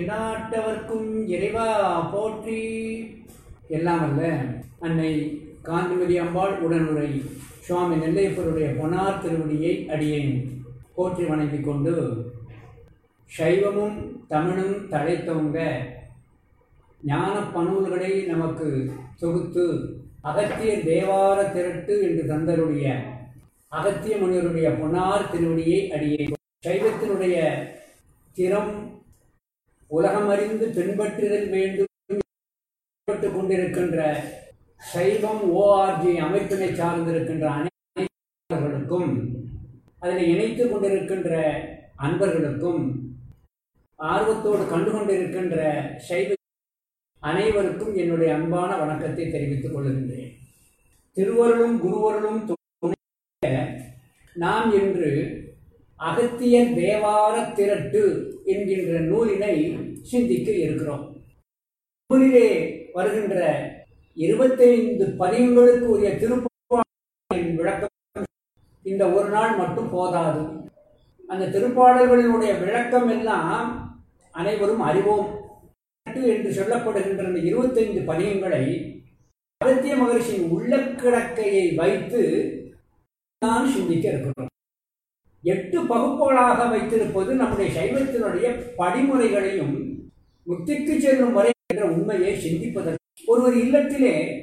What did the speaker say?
எந்நாட்டவர்க்கும் இறைவா போற்றி எல்லாம் அல்ல அன்னை காந்திமதி அம்பாள் உடனுரை சுவாமி நெல்லையப்பருடைய பொனார் திருவடியை அடியேன் போற்றி வணங்கிக் கொண்டு சைவமும் தமிழும் தழைத்தோங்க ஞான பனூல்களை நமக்கு தொகுத்து அகத்திய தேவார திரட்டு என்று தந்தருடைய அகத்திய முனிவருடைய பொன்னார் திருவடியை அடியே சைவத்தினுடைய திறம் உலகமறிந்து பின்பற்றுதல் வேண்டும் பட்டு கொண்டிருக்கின்ற சைவம் ஓஆர்ஜி அமைப்பினை சார்ந்திருக்கின்ற அனைவர்களுக்கும் அதில் இணைத்து கொண்டிருக்கின்ற அன்பர்களுக்கும் ஆர்வத்தோடு கண்டு கொண்டிருக்கின்ற சைவ அனைவருக்கும் என்னுடைய அன்பான வணக்கத்தை தெரிவித்துக் கொள்கின்றேன் திருவருளும் குருவருளும் துணை நாம் இன்று அகத்தியர் தேவார திரட்டு என்கின்ற நூலினை சிந்திக்க இருக்கிறோம் நூலிலே வருகின்ற இருபத்தைந்து பதியங்களுக்கு உரிய திருப்பாடலின் விளக்கம் இந்த ஒரு நாள் மட்டும் போதாது அந்த திருப்பாடல்களினுடைய விளக்கம் எல்லாம் அனைவரும் அறிவோம் என்று சொல்லப்படுகின்ற இந்த இருபத்தைந்து பதியங்களை அகத்திய மகர்ஷியின் உள்ளக்கிடக்கையை வைத்து நான் சிந்திக்க இருக்கிறோம் எட்டு பகுப்புகளாக வைத்திருப்பது நம்முடைய சைவத்தினுடைய படிமுறைகளையும் முக்திக்கு செல்லும் வரை என்ற உண்மையை சிந்திப்பதற்கு ஒருவர் இல்லத்திலே